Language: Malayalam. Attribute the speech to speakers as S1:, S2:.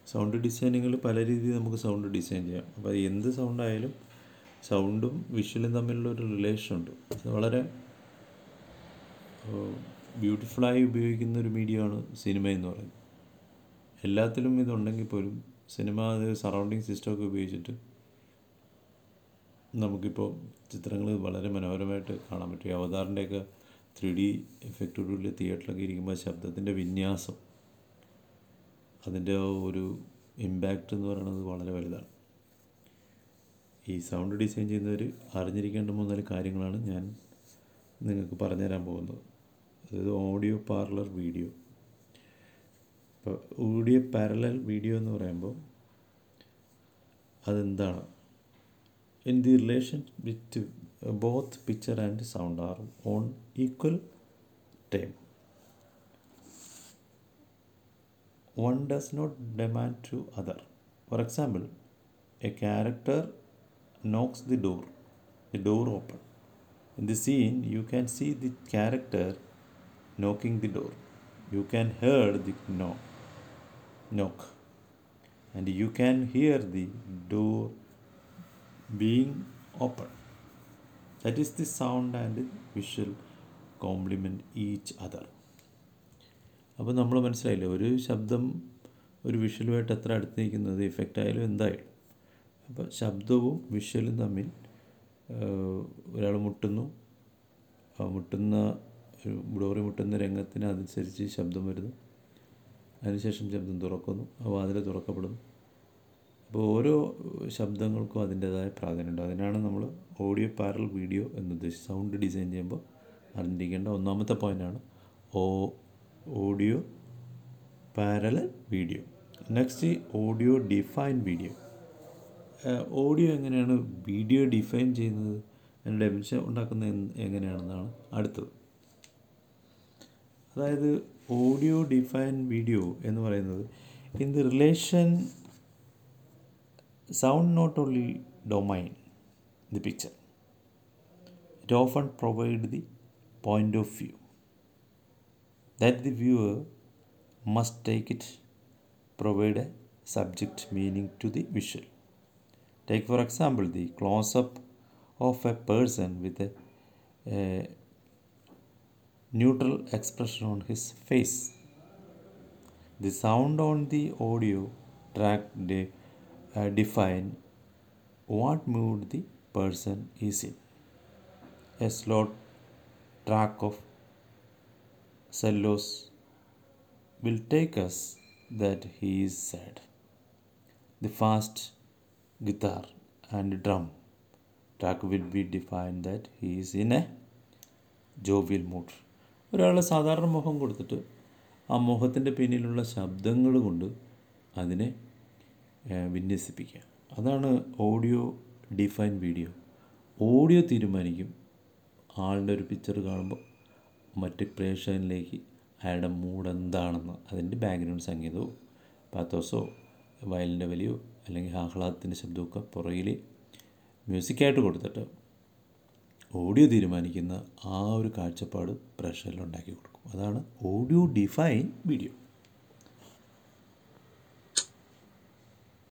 S1: സൗണ്ട് ഡിസൈനിങ്ങിൽ പല രീതിയിൽ നമുക്ക് സൗണ്ട് ഡിസൈൻ ചെയ്യാം അപ്പോൾ എന്ത് സൗണ്ടായാലും സൗണ്ടും വിഷ്വലും തമ്മിലുള്ള ഒരു റിലേഷൻ ഉണ്ട് അത് വളരെ ബ്യൂട്ടിഫുള്ളായി ഉപയോഗിക്കുന്ന ഒരു മീഡിയമാണ് സിനിമ എന്ന് പറയുന്നത് എല്ലാത്തിലും ഇതുണ്ടെങ്കിൽ പോലും സിനിമ അത് സറൗണ്ടിങ് സിസ്റ്റമൊക്കെ ഉപയോഗിച്ചിട്ട് നമുക്കിപ്പോൾ ചിത്രങ്ങൾ വളരെ മനോഹരമായിട്ട് കാണാൻ പറ്റും ഈ അവതാറിൻ്റെയൊക്കെ ത്രീ ഡി എഫക്റ്റോടുകൂടി തിയേറ്ററിലൊക്കെ ഇരിക്കുമ്പോൾ ശബ്ദത്തിൻ്റെ വിന്യാസം അതിൻ്റെ ആ ഒരു ഇമ്പാക്റ്റ് എന്ന് പറയുന്നത് വളരെ വലുതാണ് ഈ സൗണ്ട് ഡിസൈൻ ചെയ്യുന്നവർ അറിഞ്ഞിരിക്കേണ്ട മൂന്നാല് കാര്യങ്ങളാണ് ഞാൻ നിങ്ങൾക്ക് പറഞ്ഞുതരാൻ പോകുന്നത് അതായത് ഓഡിയോ പാർലർ വീഡിയോ ഇപ്പോൾ ഓഡിയോ പാരലൽ വീഡിയോ എന്ന് പറയുമ്പോൾ അതെന്താണ് in the relation with both picture and sound are on equal time. One does not demand to other. For example, a character knocks the door, the door open. In the scene, you can see the character knocking the door. You can hear the knock, knock, and you can hear the door being open. That is the sound and visual complement each other. അപ്പോൾ നമ്മൾ മനസ്സിലായില്ലേ ഒരു ശബ്ദം ഒരു വിഷ്വലുമായിട്ട് എത്ര അടുത്ത് നിൽക്കുന്നത് ഇഫക്റ്റ് ആയാലും എന്തായാലും അപ്പോൾ ശബ്ദവും വിഷ്വലും തമ്മിൽ ഒരാൾ മുട്ടുന്നു ആ മുട്ടുന്ന ഒരു ഡോറി മുട്ടുന്ന രംഗത്തിന് അതനുസരിച്ച് ശബ്ദം വരുന്നു അതിനുശേഷം ശബ്ദം തുറക്കുന്നു ആ വാതിൽ തുറക്കപ്പെടുന്നു അപ്പോൾ ഓരോ ശബ്ദങ്ങൾക്കും അതിൻ്റേതായ പ്രാധാന്യമുണ്ട് അതിനാണ് നമ്മൾ ഓഡിയോ പാരൽ വീഡിയോ എന്ന് ഉദ്ദേശിച്ച് സൗണ്ട് ഡിസൈൻ ചെയ്യുമ്പോൾ അറിഞ്ഞിരിക്കേണ്ട ഒന്നാമത്തെ പോയിൻ്റാണ് oh audio parallel video next audio define video audio എങ്ങനെയാണ് വീഡിയോ ഡിഫൈൻ ചെയ്യുന്നത് അതിൻ്റെ ഡെഫിനിഷൻ ഉണ്ടാക്കുന്നത് എങ്ങനെയാണെന്നാണ് അടുത്തത് അതായത് ഓഡിയോ ഡിഫൈൻ വീഡിയോ എന്ന് പറയുന്നത് in the relation sound not only domain the picture it often provide the point of view that the viewer must take it provide a subject meaning to the visual take for example the close up of a person with a, a neutral expression on his face the sound on the audio track the uh, define what mood the person is in. A slow track of cellulose will take us that he is sad. The fast guitar and drum track will be defined that he is in a jovial mood. ഒരാൾ സാധാരണ മുഖം കൊടുത്തിട്ട് ആ മുഖത്തിൻ്റെ പിന്നിലുള്ള ശബ്ദങ്ങൾ കൊണ്ട് അതിനെ വിന്യസിപ്പിക്കുക അതാണ് ഓഡിയോ ഡിഫൈൻ വീഡിയോ ഓഡിയോ തീരുമാനിക്കും ആളുടെ ഒരു പിക്ചർ കാണുമ്പോൾ മറ്റ് പ്രേക്ഷകനിലേക്ക് അയാളുടെ മൂഡ് എന്താണെന്ന് അതിൻ്റെ ബാക്ക്ഗ്രൗണ്ട് സംഗീതവും പാത്തോസോ വയലിൻ്റെ വലിയോ അല്ലെങ്കിൽ ആഹ്ലാദത്തിൻ്റെ ശബ്ദമൊക്കെ പുറകിൽ മ്യൂസിക്കായിട്ട് കൊടുത്തിട്ട് ഓഡിയോ തീരുമാനിക്കുന്ന ആ ഒരു കാഴ്ചപ്പാട് പ്രേക്ഷകരിൽ ഉണ്ടാക്കി കൊടുക്കും അതാണ് ഓഡിയോ ഡിഫൈൻ വീഡിയോ